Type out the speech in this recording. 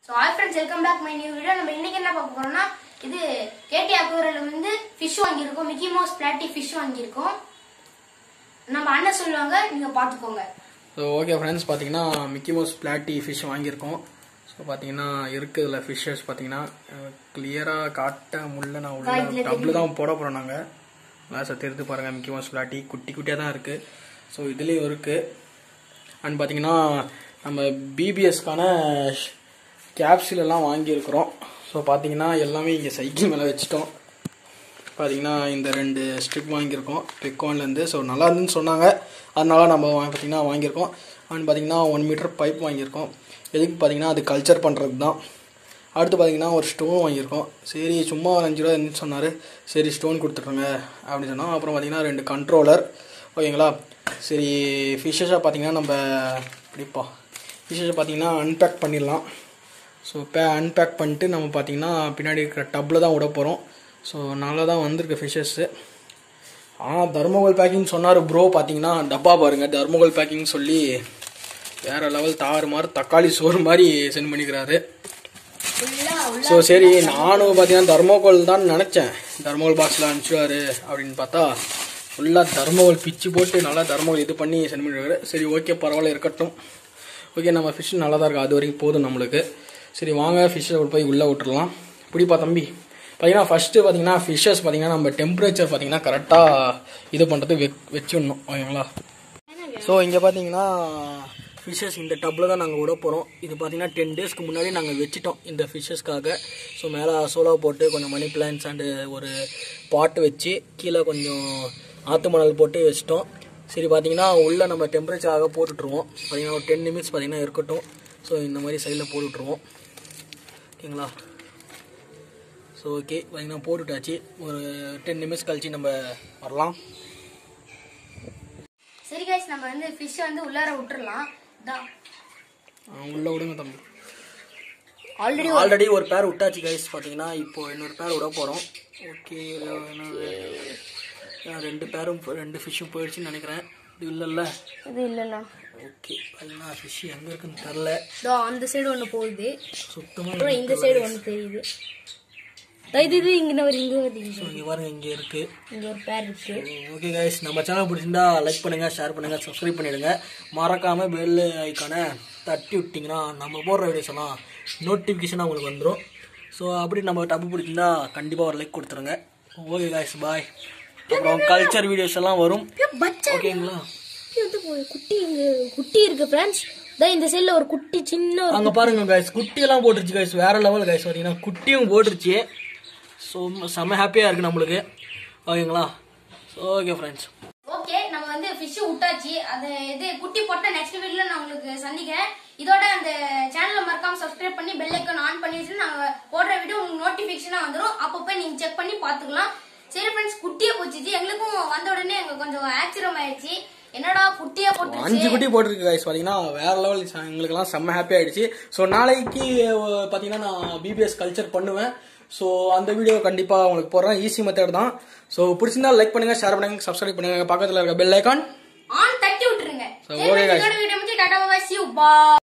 So all friends welcome back my new video நம்ம இன்னைக்கு என்ன பார்க்க போறோம்னா இது கேடி அக்வரியில் வந்து ஃபிஷ் வாங்கியிருக்கோம் மிக்கி மவுஸ் பிளாட்டி ஃபிஷ் வாங்கியிருக்கோம் நம்ம அண்ணன் சொல்லுவாங்க நீங்க பார்த்துக்கோங்க ஸோ ஓகே ஃப்ரெண்ட்ஸ் பார்த்தீங்கன்னா மிக்கி மவுஸ் பிளாட்டி ஃபிஷ் வாங்கியிருக்கோம் ஸோ பார்த்தீங்கன்னா இருக்குதுல ஃபிஷ்ஷஸ் பார்த்தீங்கன்னா கிளியராக காட்ட முடியல நான் உள்ள காய்க்குள்ள டப்பில் தான் போட போகிறோம் நாங்கள் கிளாஸை தெரிந்து பாருங்கள் மிக்கி மவுஸ் பிளாட்டி குட்டி குட்டியாக தான் இருக்குது ஸோ இதுலேயும் இருக்குது அண்ட் பார்த்தீங்கன்னா நம்ம பிபிஎஸ்க்கான கேப்சூல் எல்லாம் வாங்கியிருக்கிறோம் ஸோ பார்த்தீங்கன்னா எல்லாமே இங்கே சைக்கிள் மேலே வச்சுட்டோம் பார்த்தீங்கன்னா இந்த ரெண்டு ஸ்ட்ரிப் வாங்கியிருக்கோம் பெக்கான்லேருந்து ஸோ நல்லா இருந்துன்னு சொன்னாங்க அதனால நம்ம வா- பார்த்தீங்கன்னா வாங்கியிருக்கோம் அண்ட் பார்த்தீங்கன்னா ஒன் மீட்டர் பைப் வாங்கியிருக்கோம் எதுக்கு பார்த்தீங்கன்னா அது கல்ச்சர் பண்ணுறது தான் அடுத்து பார்த்தீங்கன்னா ஒரு ஸ்டோன் வாங்கியிருக்கோம் சரி சும்மா ஒரு அஞ்சு ரூபா இருந்துச்சு சொன்னார் சரி ஸ்டோன் கொடுத்துட்ருங்க அப்படின்னு சொன்னோம் அப்புறம் பார்த்தீங்கன்னா ரெண்டு கண்ட்ரோலர் ஓகேங்களா சரி ஃபிஷ்ஷஸாக பார்த்தீங்கன்னா நம்ம இப்படிப்பா ஃபிஷ்ஷஸை பார்த்தீங்கன்னா அன்பேக் பண்ணிடலாம் ஸோ பே அன்பேக் பண்ணிட்டு நம்ம பார்த்தீங்கன்னா பின்னாடி இருக்கிற டப்பில் தான் விட போகிறோம் ஸோ நல்லா தான் வந்திருக்கு ஃபிஷ்ஷஸ்ஸு ஆனால் தர்மகோல் பேக்கிங் சொன்னார் ப்ரோ பார்த்தீங்கன்னா டப்பா பாருங்கள் தர்மகோல் பேக்கிங் சொல்லி வேறு லெவல் தாறு மாதிரி தக்காளி சோறு மாதிரி சென்ட் பண்ணிக்கிறாரு ஃபுல்லா உள்ள ஸோ சரி நானும் பார்த்தீங்கன்னா தர்மோகோல் தான் நினச்சேன் தர்மோகோல் பாக்ஸில் அனுப்பிச்சுவாரு அப்படின்னு பார்த்தா ஃபுல்லாக தர்மோகோல் பிச்சு போட்டு நல்லா தர்மோகோல் இது பண்ணி சென்ட் பண்ணிடுவாரு சரி ஓகே பரவாயில்ல இருக்கட்டும் ஓகே நம்ம ஃபிஷ் நல்லா தான் இருக்குது அது வரைக்கும் போதும் நம்மளுக்கு சரி வாங்க ஃபிஷ்ஷை போய் உள்ளே விட்டுறலாம் பிடிப்பா தம்பி பார்த்தீங்கன்னா ஃபஸ்ட்டு பார்த்தீங்கன்னா ஃபிஷ்ஷஸ் பார்த்தீங்கன்னா நம்ம டெம்பரேச்சர் பார்த்தீங்கன்னா கரெக்டாக இது பண்ணுறது வெ வச்சிடணும் ஓகேங்களா ஸோ இங்கே பார்த்தீங்கன்னா ஃபிஷ்ஷஸ் இந்த டப்பில் தான் நாங்கள் விட போகிறோம் இது பார்த்தீங்கன்னா டென் டேஸ்க்கு முன்னாடி நாங்கள் வச்சிட்டோம் இந்த ஃபிஷ்ஷஸ்க்காக ஸோ மேலே சோலா போட்டு கொஞ்சம் மணி பிளான்ஸ் அண்டு ஒரு பாட்டு வச்சு கீழே கொஞ்சம் ஆற்று மணல் போட்டு வச்சிட்டோம் சரி பார்த்தீங்கன்னா உள்ளே நம்ம டெம்பரேச்சராக போட்டுட்ருவோம் பார்த்தீங்கன்னா ஒரு டென் நிமிட்ஸ் பார்த்தீங்கன்னா இருக்கட்டும் ஸோ இந்த மாதிரி சைடில் போட்டுட்ருவோம் ஓகேங்களா ஸோ ஓகே பார்த்தீங்கன்னா போட்டுட்டாச்சு ஒரு டென் நிமிட்ஸ் கழிச்சு நம்ம வரலாம் சரி கைஸ் நம்ம வந்து ஃபிஷ் வந்து உள்ளார விட்டுறலாம் இதான் உள்ளே விடுங்க தம்பி ஆல்ரெடி ஆல்ரெடி ஒரு பேர் விட்டாச்சு கைஸ் பார்த்தீங்கன்னா இப்போ இன்னொரு பேர் விட போகிறோம் ஓகே ரெண்டு பேரும் ரெண்டு ஃபிஷ்ஷும் போயிடுச்சுன்னு நினைக்கிறேன் இது இல்லைல்ல இது இல்லைண்ணா ஓகே பார்த்தீங்கன்னா ஃபிஷ் எங்கே இருக்குன்னு தெரில இதோ அந்த சைடு ஒன்று போகுது சுத்தமாக அப்புறம் இந்த சைடு ஒன்று தெரியுது இதோ இது இது இங்கே ஒரு இங்கே வருது இங்க. இங்கே பாருங்க இங்கே இருக்குது இங்க ஒரு பேர் இருக்கு ஓகே கைஸ் நம்ம சேனல் பிடிச்சிருந்தா லைக் பண்ணுங்க ஷேர் பண்ணுங்க சப்ஸ்கிரைப் பண்ணிடுங்க மறக்காம பெல் ஐக்கானை தட்டி விட்டிங்கன்னா நம்ம போடுற வீடியோஸ் எல்லாம் நோட்டிஃபிகேஷனாக உங்களுக்கு வந்துடும் ஸோ அப்படி நம்ம டப்பு பிடிச்சிருந்தா கண்டிப்பாக ஒரு லைக் கொடுத்துருங்க ஓகே கைஸ் பாய் அப்புறம் கல்ச்சர் வீடியோஸ் எல்லாம் வரும் பச்சை ஓகேங்களா குட்டி வந்து போய் குட்டி இங்க குட்டி இருக்கு ஃப்ரெண்ட்ஸ் தான் இந்த சைடுல ஒரு குட்டி சின்ன ஒரு அங்கே பாருங்க கைஸ் குட்டியெல்லாம் போட்டுருச்சு கைஸ் வேற லெவல் கைஸ் பார்த்தீங்கன்னா குட்டியும் போட்டுருச்சு ஸோ செம்ம ஹாப்பியாக இருக்குது நம்மளுக்கு ஓகேங்களா ஓகே ஃப்ரெண்ட்ஸ் ஓகே நம்ம வந்து ஃபிஷ் விட்டாச்சு அது இது குட்டி போட்ட நெக்ஸ்ட் வீடியோல நான் உங்களுக்கு சந்திக்கிறேன் இதோட அந்த சேனலை மறக்காம சப்ஸ்கிரைப் பண்ணி பெல் ஐக்கான் ஆன் பண்ணி வச்சு நாங்க போடுற வீடியோ உங்களுக்கு நோட்டிபிகேஷனா வந்துரும் அப்போ போய் நீங்க செக் பண்ணி பாத்துக்கலாம் சரி ஃப்ரெண்ட்ஸ் குட்டியே போச்சுச்சு எங்களுக்கும் வந்த உடனே எங்க கொஞ்சம் ஆச்சரியம் ஆயிடுச்சு என்னடா குட்டியா போட்டுருச்சு அஞ்சு குட்டி போட்டிருக்கு கைஸ் பார்த்தீங்கன்னா வேற லெவல் எங்களுக்கெல்லாம் செம்ம ஹாப்பி ஆயிடுச்சு ஸோ நாளைக்கு அஹ், பார்த்தீங்கன்னா நான் பிபிஎஸ் கல்ச்சர் பண்ணுவேன் ஸோ அந்த வீடியோ கண்டிப்பாக உங்களுக்கு போடுறேன் ஈஸி மெத்தட் தான் ஸோ பிடிச்சிருந்தா லைக் பண்ணுங்க ஷேர் பண்ணுங்க சப்ஸ்கிரைப் பண்ணுங்க பக்கத்தில் இருக்க பெல் ஐக்கான் ஆன் தட்டி விட்டுருங்க So, சரி okay, friends, guys. இதோட வீடியோ முடிச்சு டாடா பாய் சி யூ பா